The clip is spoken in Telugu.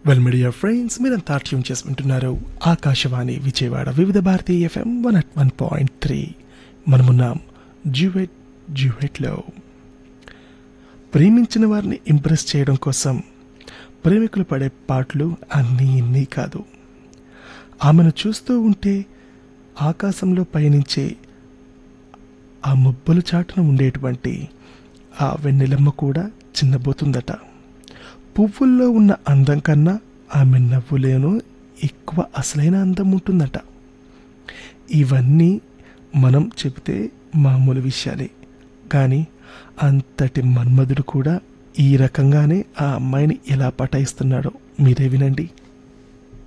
వెల్ మీడియా ఫ్రెండ్స్ మీరంతా ట్యూన్ చేసి వింటున్నారు Akashvani Vijayawada Vividh Bharati FM one at one point three మనమున్నాం జ్యూవెట్ జ్యూవెట్లో ప్రేమించిన వారిని ఇంప్రెస్ చేయడం కోసం ప్రేమికులు పడే పాటలు అన్నీ ఇన్ని కాదు ఆమెను చూస్తూ ఉంటే ఆకాశంలో పయనించే ఆ ముబ్బలు చాటున ఉండేటువంటి ఆ వెన్నెలమ్మ కూడా చిన్నబోతుందట పువ్వుల్లో ఉన్న అందం కన్నా ఆమె నవ్వులేను ఎక్కువ అసలైన అందం ఉంటుందట ఇవన్నీ మనం చెబితే మామూలు విషయాలే కానీ అంతటి మన్మధుడు కూడా ఈ రకంగానే ఆ అమ్మాయిని ఎలా పటాయిస్తున్నాడో మీరే వినండి